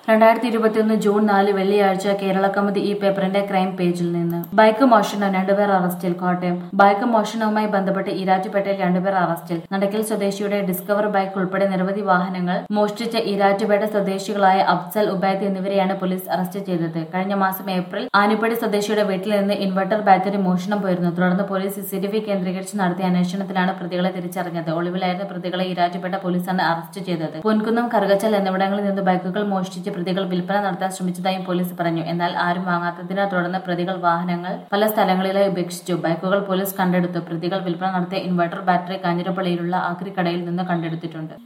രണ്ടായിരത്തി ഇരുപത്തിയൊന്ന് ജൂൺ നാല് വെള്ളിയാഴ്ച കേരള കൗമുദി ഈ പേപ്പറിന്റെ ക്രൈം പേജിൽ നിന്ന് ബൈക്ക് മോഷണം രണ്ടുപേർ അറസ്റ്റിൽ കോട്ടയം ബൈക്ക് മോഷണവുമായി ബന്ധപ്പെട്ട് ഈരാറ്റുപേട്ടയിൽ രണ്ടുപേർ അറസ്റ്റിൽ നടക്കൽ സ്വദേശിയുടെ ഡിസ്കവർ ബൈക്ക് ഉൾപ്പെടെ നിരവധി വാഹനങ്ങൾ മോഷ്ടിച്ച ഈരാറ്റുപേട്ട സ്വദേശികളായ അഫ്സൽ ഉബൈദ് എന്നിവരെയാണ് പോലീസ് അറസ്റ്റ് ചെയ്തത് കഴിഞ്ഞ മാസം ഏപ്രിൽ ആനിപ്പടി സ്വദേശിയുടെ വീട്ടിൽ നിന്ന് ഇൻവെർട്ടർ ബാറ്ററി മോഷണം പോയിരുന്നു തുടർന്ന് പോലീസ് സിസിടിവി കേന്ദ്രീകരിച്ച് നടത്തിയ അന്വേഷണത്തിലാണ് പ്രതികളെ തിരിച്ചറിഞ്ഞത് ഒളിവിലായിരുന്ന പ്രതികളെ ഈരാറ്റുപേട്ട പോലീസാണ് അറസ്റ്റ് ചെയ്തത് പൊൻകുന്നം കറുകച്ചാൽ എന്നിവിടങ്ങളിൽ നിന്ന് ബൈക്കുകൾ മോഷ്ടിച്ച് പ്രതികൾ വിൽപ്പന നടത്താൻ ശ്രമിച്ചതായും പോലീസ് പറഞ്ഞു എന്നാൽ ആരും വാങ്ങാത്തതിനെ തുടർന്ന് പ്രതികൾ വാഹനങ്ങൾ പല സ്ഥലങ്ങളിലായി ഉപേക്ഷിച്ചു ബൈക്കുകൾ പോലീസ് കണ്ടെടുത്തു പ്രതികൾ വിൽപ്പന നടത്തിയ ഇൻവെർട്ടർ ബാറ്ററി കാഞ്ഞിരപ്പള്ളിയിലുള്ള ആക്രിക്കടയിൽ നിന്ന് കണ്ടെടുത്തിട്ടുണ്ട്